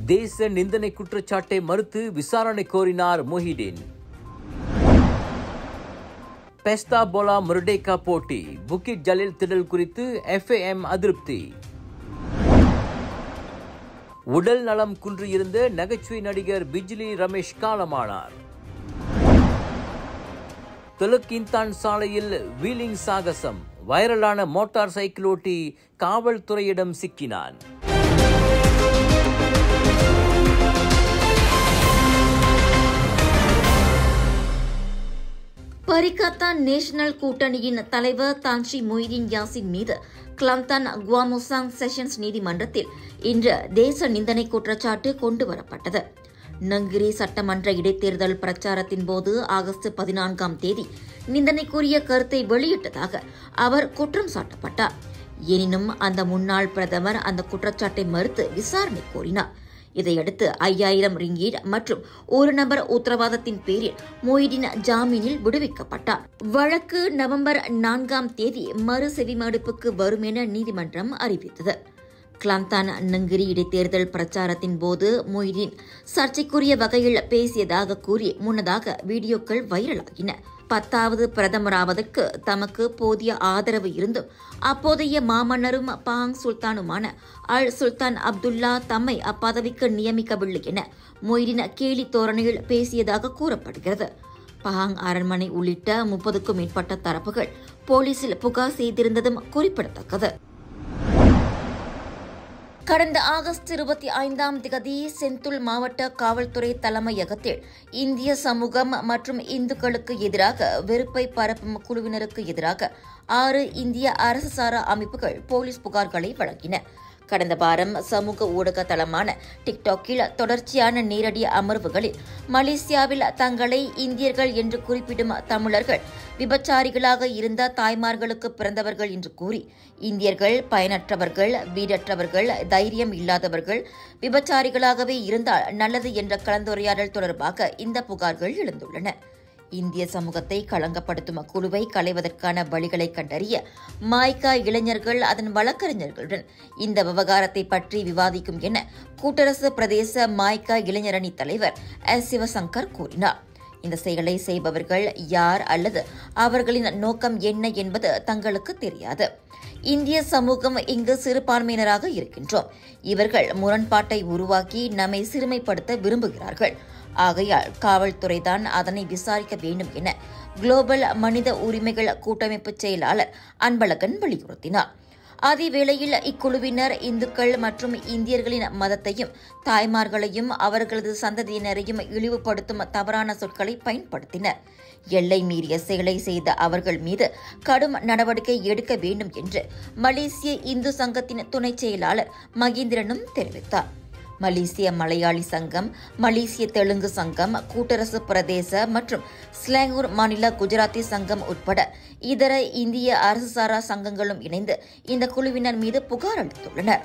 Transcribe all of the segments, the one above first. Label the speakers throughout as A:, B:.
A: தேச நிந்தனை குற்றச்சாட்டை மறுத்து விசாரணை கோரினார் மொஹிடீன் பெஸ்தா போலா முருடேகா போட்டி புக்கிட் ஜலீல் திடல் குறித்து எஃப்ஏஎம் அதிருப்தி உடல் நலம் குன்றியிருந்த நகைச்சுவை நடிகர் பிஜ்லி ரமேஷ் காலமானார் தெலுக்கின்தான் சாலையில் வீலிங் சாகசம் வைரலான மோட்டார் சைக்கிள் ஓட்டி காவல்துறையிடம் சிக்கினான்
B: பரிகத்தான் நேஷனல் கூட்டணியின் தலைவர் தான்ஷி மொய்தீன் யாசின் மீது கிளம்தான் குவாமோசாங் செஷன்ஸ் நீதிமன்றத்தில் இன்று தேச நிந்தனை குற்றச்சாட்டு கொண்டுவரப்பட்டது நங்கிரி சட்டமன்ற இடைத்தேர்தல் பிரச்சாரத்தின் போது ஆகஸ்ட் பதினான்காம் தேதி நிந்தனைக்குரிய கருத்தை வெளியிட்டதாக அவர் குற்றம் சாட்டப்பட்டார் எனினும் அந்த முன்னாள் பிரதமர் அந்த குற்றச்சாட்டை மறுத்து விசாரணை கோரினார் இதையடுத்து ஐயாயிரம் ரிங்கீட் மற்றும் ஒரு நபர் உத்தரவாதத்தின் பேரில் மொய்தீன் ஜாமீனில் விடுவிக்கப்பட்டார் வழக்கு நவம்பர் நான்காம் தேதி மறு செவிமடுப்புக்கு வரும் என நீதிமன்றம் அறிவித்தது கிளாந்தான் நங்கிரி இடைத்தேர்தல் பிரச்சாரத்தின் போது மொய்தீன் சர்ச்சைக்குரிய வகையில் பேசியதாக கூறி முன்னதாக வீடியோக்கள் வைரலாகின பத்தாவது பிரதமராவதற்கு தமக்கு போதிய ஆதரவு இருந்தும் அப்போதைய மாமன்னரும் பாங் சுல்தானுமான அல் சுல்தான் அப்துல்லா தம்மை அப்பதவிக்கு நியமிக்கவில்லை என மொய்தீன் கேலி தோரணையில் பேசியதாக கூறப்படுகிறது பஹாங் அரண்மனை உள்ளிட்ட முப்பதுக்கும் மேற்பட்ட தரப்புகள் போலீசில் புகார் செய்திருந்ததும் குறிப்பிடத்தக்கது கடந்த ஆகஸ்ட் இருபத்தி ஐந்தாம் திகதி செந்துல் மாவட்ட காவல்துறை தலைமையகத்தில் இந்திய சமூகம் மற்றும் இந்துக்களுக்கு எதிராக வெறுப்பை பரப்பும் குழுவினருக்கு எதிராக ஆறு இந்திய அரசு சாரா அமைப்புகள் போலீஸ் புகார்களை வழங்கின கடந்த வாரம் சமூக ஊடக தளமான டிக்டாக்கில் தொடர்ச்சியான நேரடி அமர்வுகளில் மலேசியாவில் தங்களை இந்தியர்கள் என்று குறிப்பிடும் தமிழர்கள் விபச்சாரிகளாக இருந்த தாய்மார்களுக்கு பிறந்தவர்கள் என்று கூறி இந்தியர்கள் பயனற்றவர்கள் வீடற்றவர்கள் தைரியம் இல்லாதவர்கள் விபச்சாரிகளாகவே இருந்தால் நல்லது என்ற கலந்துரையாடல் தொடர்பாக இந்த புகார்கள் எழுந்துள்ளன இந்திய சமூகத்தை களங்கப்படுத்தும் குழுவை களைவதற்கான வழிகளை கண்டறிய மாய்கா இளைஞர்கள் அதன் வழக்கறிஞர்களுடன் இந்த விவகாரத்தை பற்றி விவாதிக்கும் என கூட்டரசு பிரதேச மாய்கா இளைஞரணி தலைவர் எஸ் சிவசங்கர் கூறினார் இந்த செயலை செய்பவர்கள் யார் அல்லது அவர்களின் நோக்கம் என்ன என்பது தங்களுக்கு தெரியாது இந்திய சமூகம் இங்கு சிறுபான்மையினராக இருக்கின்றோம் இவர்கள் முரண்பாட்டை உருவாக்கி நம்மை சிறுமைப்படுத்த விரும்புகிறார்கள் ஆகையால் காவல்துறைதான் அதனை விசாரிக்க வேண்டும் என குளோபல் மனித உரிமைகள் கூட்டமைப்பு செயலாளர் அன்பழகன் வலியுறுத்தினார் அதேவேளையில் இக்குழுவினர் இந்துக்கள் மற்றும் இந்தியர்களின் மதத்தையும் தாய்மார்களையும் அவர்களது சந்ததியினரையும் இழிவுபடுத்தும் தவறான சொற்களை பயன்படுத்தினர் எல்லை மீறிய செயலை செய்த அவர்கள் மீது கடும் நடவடிக்கை எடுக்க வேண்டும் என்று மலேசிய இந்து சங்கத்தின் துணை செயலாளர் மகேந்திரனும் தெரிவித்தார் மலேசிய மலையாளி சங்கம் மலேசிய தெலுங்கு சங்கம் கூட்டரசு பிரதேச மற்றும் ஸ்லாங்கூர் மாநில குஜராத்தி சங்கம் உட்பட இதர இந்திய அரசு சாரா சங்கங்களும் இணைந்து இந்த குழுவினர் மீது புகார் அளித்துள்ளனர்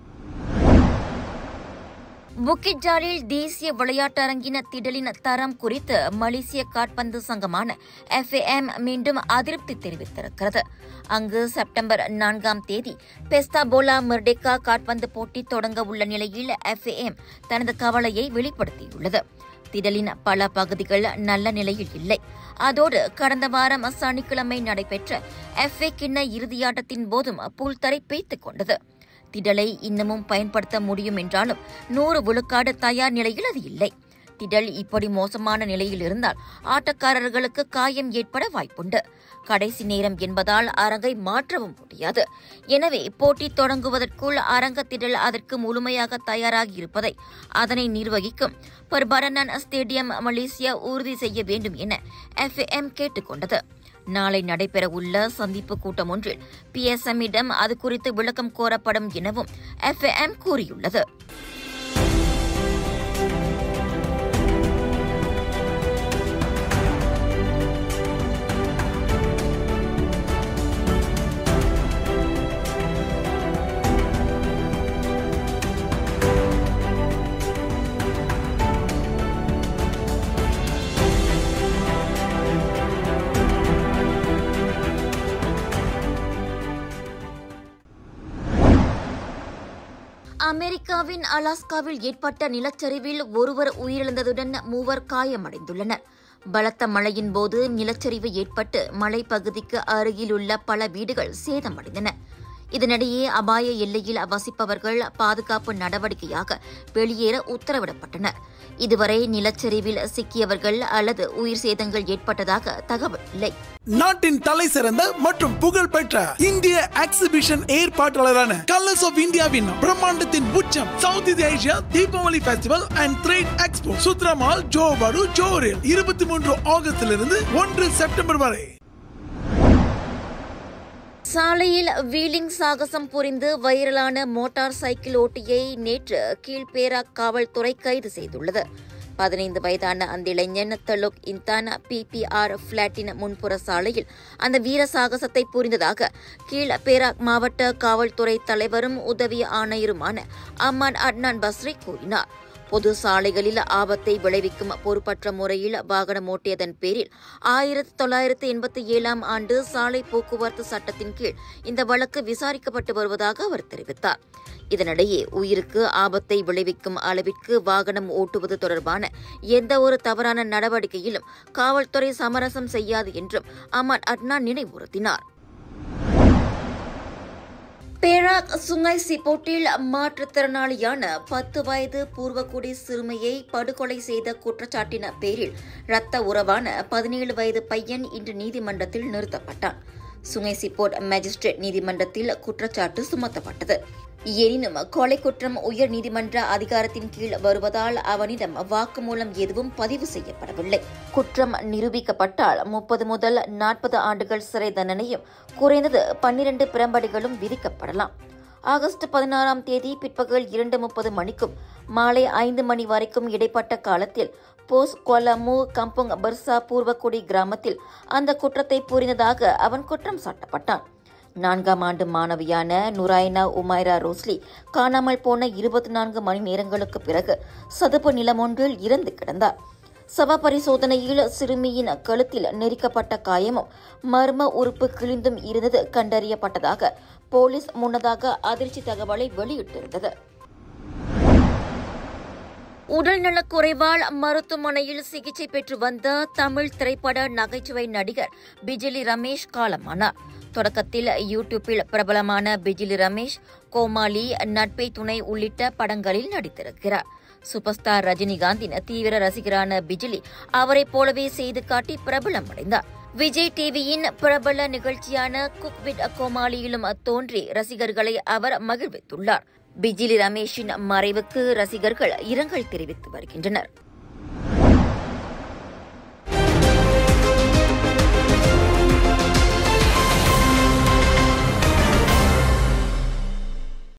B: புக்கிட் ஜாலில் தேசிய விளையாட்டரங்கின திடலின் தரம் குறித்து மலேசிய காட்பந்து சங்கமான எஃப்ஏஎம் மீண்டும் அதிருப்தி தெரிவித்திருக்கிறது அங்கு செப்டம்பர் நான்காம் தேதி பெஸ்தா போலா மிர்டெக்கா காட்பந்து போட்டி தொடங்க உள்ள நிலையில் எஃப்ஏஎம் தனது கவலையை வெளிப்படுத்தியுள்ளது திடலின் பல பகுதிகள் நல்ல நிலையில் இல்லை அதோடு கடந்த வாரம் சனிக்கிழமை நடைபெற்ற எஃப்ஏ கிண்ண இறுதியாட்டத்தின் போதும் புல்தரை பேய்த்துக் கொண்டது திடலை இன்னமும் பயன்படுத்த முடியும் என்றாலும் நூறு விழுக்காடு தயார் நிலையில் அது இல்லை திடல் இப்படி மோசமான நிலையில் இருந்தால் ஆட்டக்காரர்களுக்கு காயம் ஏற்பட வாய்ப்புண்டு கடைசி நேரம் என்பதால் அரங்கை மாற்றவும் முடியாது எனவே போட்டி தொடங்குவதற்குள் அரங்க திடல் அதற்கு முழுமையாக தயாராகி இருப்பதை அதனை நிர்வகிக்கும் பர்பரனன் ஸ்டேடியம் மலேசியா உறுதி செய்ய வேண்டும் என எஃப்எம் கேட்டுக்கொண்டது நாளை நடைபெறவுள்ள சந்திப்பு கூட்டம் ஒன்றில் பிஎஸ்எம்மிடம் அது குறித்து விளக்கம் கோரப்படும் எனவும் எஃப்எம் கூறியுள்ளது அமெரிக்காவின் பிலிப்பைன் அலாஸ்காவில் ஏற்பட்ட நிலச்சரிவில் ஒருவர் உயிரிழந்ததுடன் மூவர் காயமடைந்துள்ளனர் பலத்த மழையின் போது நிலச்சரிவு ஏற்பட்டு மலைப்பகுதிக்கு அருகிலுள்ள பல வீடுகள் சேதமடைந்தன இதனிடையே அபாய எல்லையில் வசிப்பவர்கள் பாதுகாப்பு நடவடிக்கையாக வெளியேற உத்தரவிடப்பட்டனர் இதுவரை நிலச்சரிவில் சிக்கியவர்கள் அல்லது உயிர் சேதங்கள் ஏற்பட்டதாக தகவல் இல்லை
C: நாட்டின் தலை சிறந்த மற்றும் புகழ்பெற்ற இந்திய எக்ஸிபிஷன் ஏற்பாட்டாளரான கலர்ஸ் ஆஃப் இந்தியாவின் பிரம்மாண்டத்தின் உச்சம் சவுத் இந்திய Asia Deepavali festival and trade expo சுத்ரமால் ஜோபாடு ஜோரில் இருபத்தி மூன்று ஆகஸ்டிலிருந்து ஒன்று செப்டம்பர் வரை
B: சாலையில் வீலிங் சாகசம் புரிந்து வைரலான மோட்டார் சைக்கிள் ஓட்டியை நேற்று கீழ்பேரா காவல்துறை கைது செய்துள்ளது பதினைந்து வயதான அந்த இளைஞன் தலுக் இன்தான் பிபிஆர் பிளாட்டின் முன்புற சாலையில் அந்த வீர சாகசத்தை புரிந்ததாக கீழ் பேராக் மாவட்ட காவல்துறை தலைவரும் உதவி ஆணையருமான அம்மான் அட்னான் பஸ்ரி கூறினார் பொது சாலைகளில் ஆபத்தை விளைவிக்கும் பொறுப்பற்ற முறையில் வாகனம் ஓட்டியதன் பேரில் ஆயிரத்தி தொள்ளாயிரத்து எண்பத்தி ஏழாம் ஆண்டு சாலை போக்குவரத்து சட்டத்தின் கீழ் இந்த வழக்கு விசாரிக்கப்பட்டு வருவதாக அவர் தெரிவித்தார் இதனிடையே உயிருக்கு ஆபத்தை விளைவிக்கும் அளவிற்கு வாகனம் ஓட்டுவது தொடர்பான எந்த ஒரு தவறான நடவடிக்கையிலும் காவல்துறை சமரசம் செய்யாது என்றும் அமர் அட்னா நினைவுறுத்தினார் பேராக் சுங்கை சிப்போட்டில் மாற்றுத்திறனாளியான பத்து வயது பூர்வக்குடி சிறுமியை படுகொலை செய்த குற்றச்சாட்டின பேரில் இரத்த உறவான பதினேழு வயது பையன் இன்று நீதிமன்றத்தில் நிறுத்தப்பட்டான் சுங்கை சிப்போர்ட் மேஜிஸ்ட்ரேட் நீதிமன்றத்தில் குற்றச்சாட்டு சுமத்தப்பட்டது எனினும் கொலை குற்றம் உயர் நீதிமன்ற அதிகாரத்தின் கீழ் வருவதால் அவனிடம் வாக்குமூலம் எதுவும் பதிவு செய்யப்படவில்லை குற்றம் நிரூபிக்கப்பட்டால் முப்பது முதல் நாற்பது ஆண்டுகள் சிறை தண்டனையும் குறைந்தது பன்னிரண்டு பிரம்படிகளும் விதிக்கப்படலாம் ஆகஸ்ட் பதினாறாம் தேதி பிற்பகல் இரண்டு முப்பது மணிக்கும் மாலை ஐந்து மணி வரைக்கும் இடைப்பட்ட காலத்தில் போஸ் கொலமு கம்புங் பர்சா பூர்வக்குடி கிராமத்தில் அந்த குற்றத்தை புரிந்ததாக அவன் குற்றம் சாட்டப்பட்டான் நான்காம் ஆண்டு மாணவியான நுராய்னா உமைரா ரோஸ்லி காணாமல் போன இருபத்தி நான்கு மணி நேரங்களுக்கு பிறகு சதுப்பு நிலம் ஒன்றில் இறந்து கிடந்தார் சவ பரிசோதனையில் சிறுமியின் கழுத்தில் நெரிக்கப்பட்ட காயமும் மர்ம உறுப்பு கிழிந்தும் இருந்தது கண்டறியப்பட்டதாக போலீஸ் முன்னதாக அதிர்ச்சி தகவலை வெளியிட்டிருந்தது உடல்நலக் குறைவால் மருத்துவமனையில் சிகிச்சை பெற்று வந்த தமிழ் திரைப்பட நகைச்சுவை நடிகர் பிஜிலி ரமேஷ் காலமானார் தொடக்கத்தில் யூடியூப்பில் பிரபலமான பிஜிலி ரமேஷ் கோமாளி நட்பை துணை உள்ளிட்ட படங்களில் நடித்திருக்கிறார் சூப்பர் ஸ்டார் ரஜினிகாந்தின் தீவிர ரசிகரான பிஜிலி அவரைப் போலவே செய்து காட்டி பிரபலமடைந்தார் விஜய் டிவியின் பிரபல நிகழ்ச்சியான குக் வித் கோமாளியிலும் தோன்றி ரசிகர்களை அவர் மகிழ்வித்துள்ளார் பிஜிலி ரமேஷின் மறைவுக்கு ரசிகர்கள் இரங்கல் தெரிவித்து வருகின்றனர்